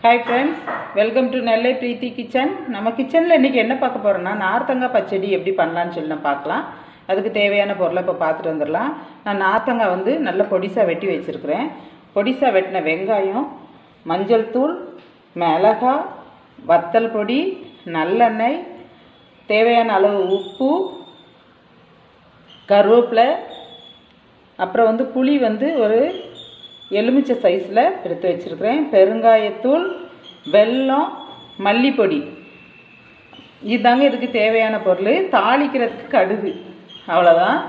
hi friends welcome to Nellai Preethi kitchen நம்ம கிச்சனில் இன்றைக்கி என்ன பார்க்க போகிறோம்னா நார்த்தங்காய் பச்சடி எப்படி பண்ணலான்னு சொல்லி நான் பார்க்கலாம் அதுக்கு தேவையான பொருளை இப்போ பார்த்துட்டு வந்துடலாம் நான் நார்த்தங்காய் வந்து நல்ல பொடிசாக வெட்டி வச்சுருக்கிறேன் பொடிசாக வெட்டின வெங்காயம் மஞ்சள் தூள் மிளகாய் வத்தல் பொடி நல்லெண்ணெய் தேவையான அளவு உப்பு கருவேப்பிலை அப்புறம் வந்து புளி வந்து ஒரு எலுமிச்சை சைஸில் எடுத்து வச்சுருக்கிறேன் பெருங்காயத்தூள் வெல்லம் மல்லிப்பொடி இதுதாங்க இதுக்கு தேவையான பொருள் தாளிக்கிறதுக்கு கடுகு அவ்வளோதான்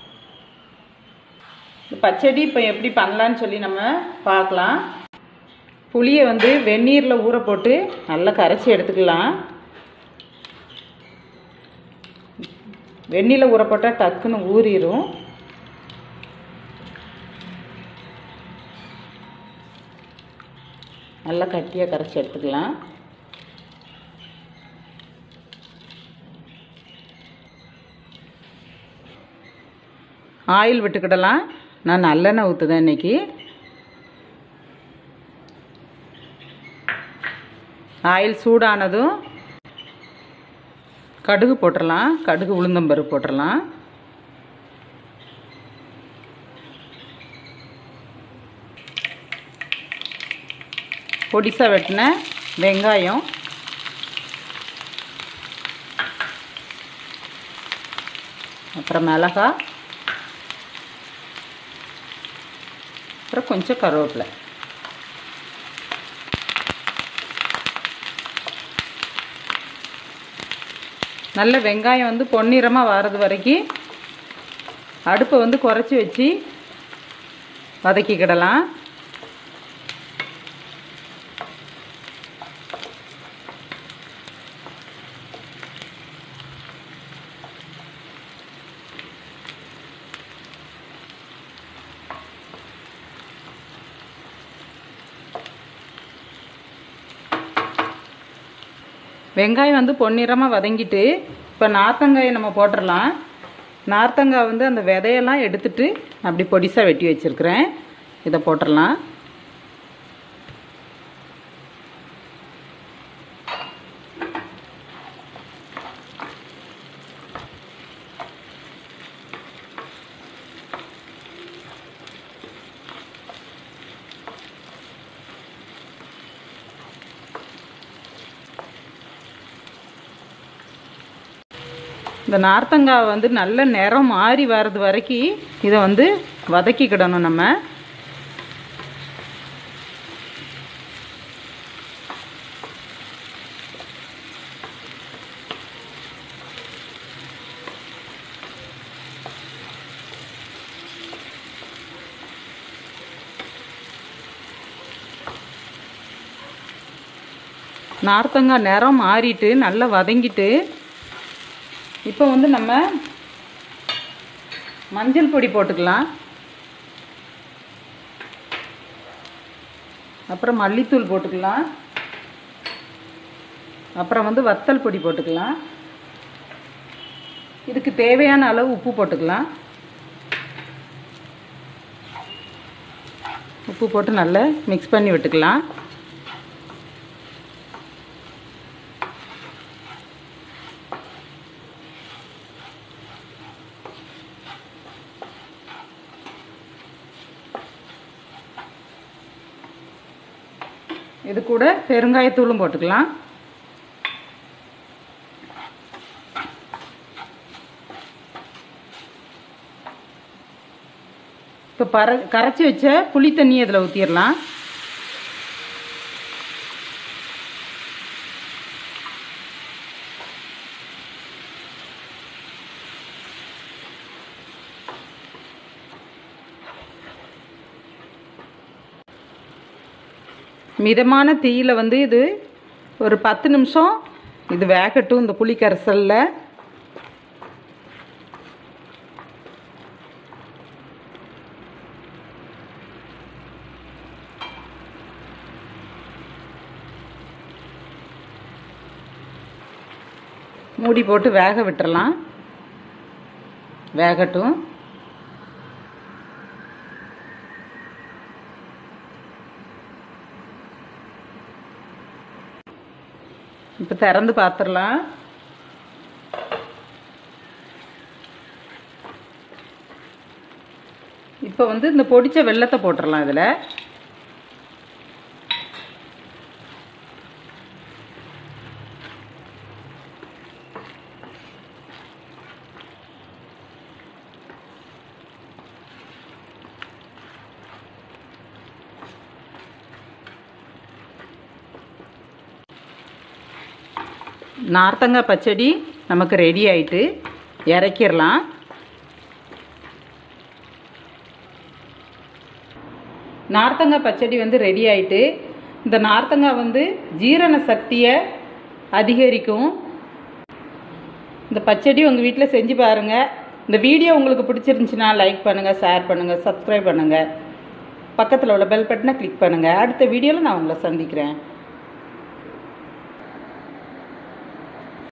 இந்த பச்சடி இப்போ எப்படி பண்ணலான்னு சொல்லி நம்ம பார்க்கலாம் புளியை வந்து வெந்நீரில் ஊற போட்டு நல்லா கரைச்சி எடுத்துக்கலாம் வெந்நீரில் ஊற போட்டால் டக்குன்னு ஊறிடும் நல்லா கட்டியாக கரைச்சி எடுத்துக்கலாம் ஆயில் விட்டுக்கிடலாம் நான் நல்லெண்ணெய் ஊற்றுதேன் இன்னைக்கு ஆயில் சூடானதும் கடுகு போட்டுடலாம் கடுகு உளுந்தம்பருப்பு போட்டுடலாம் பொடிசாக வெட்டின வெங்காயம் அப்புறம் மிளகா அப்புறம் கொஞ்சம் கருவேப்பிலை நல்ல வெங்காயம் வந்து பொன்னிறமாக வர்றது வரைக்கும் அடுப்பை வந்து குறைச்சி வச்சு வதக்கிக்கிடலாம் வெங்காயம் வந்து பொன்னிறமாக வதங்கிட்டு இப்போ நார்த்தங்காயை நம்ம போட்டுடலாம் நார்த்தங்காய் வந்து அந்த விதையெல்லாம் எடுத்துட்டு அப்படி பொடிசாக வெட்டி வச்சுருக்கிறேன் இதை போட்டுடலாம் இந்த நார்த்தங்காய் வந்து நல்ல நிறம் மாறி வர்றது வரைக்கும் இதை வந்து வதக்கிக்கிடணும் நம்ம நார்த்தங்காய் நிறம் மாறிட்டு நல்லா வதங்கிட்டு இப்போ வந்து நம்ம மஞ்சள் பொடி போட்டுக்கலாம் அப்புறம் மல்லித்தூள் போட்டுக்கலாம் அப்புறம் வந்து வத்தல் பொடி போட்டுக்கலாம் இதுக்கு தேவையான அளவு உப்பு போட்டுக்கலாம் உப்பு போட்டு நல்லா மிக்ஸ் பண்ணி விட்டுக்கலாம் இது கூட பெருங்காயத்தூளும் போட்டுக்கலாம் இப்போ பற கரைச்சி வச்ச புளி தண்ணி இதில் ஊற்றிடலாம் மிதமான தீயில் வந்து இது ஒரு பத்து நிமிஷம் இது வேகட்டும் இந்த புளி கரைசலில் மூடி போட்டு வேக விட்டுறலாம் வேகட்டும் இப்போ திறந்து பார்த்துடலாம் இப்போ வந்து இந்த பொடிச்ச வெள்ளத்தை போட்டுடலாம் இதில் நார்த்தங்காய் பச்சடி நமக்கு ரெடி ஆயிட்டு இறக்கிடலாம் நார்த்தங்காய் பச்சடி வந்து ரெடி ஆயிட்டு இந்த நார்த்தங்காய் வந்து ஜீரண சக்தியை அதிகரிக்கும் இந்த பச்சடி உங்கள் வீட்டில் செஞ்சு பாருங்கள் இந்த வீடியோ உங்களுக்கு பிடிச்சிருந்துச்சுன்னா லைக் பண்ணுங்கள் ஷேர் பண்ணுங்கள் சப்ஸ்கிரைப் பண்ணுங்கள் பக்கத்தில் உள்ள பெல் பட்டனை கிளிக் பண்ணுங்கள் அடுத்த வீடியோவில் நான் உங்களை சந்திக்கிறேன்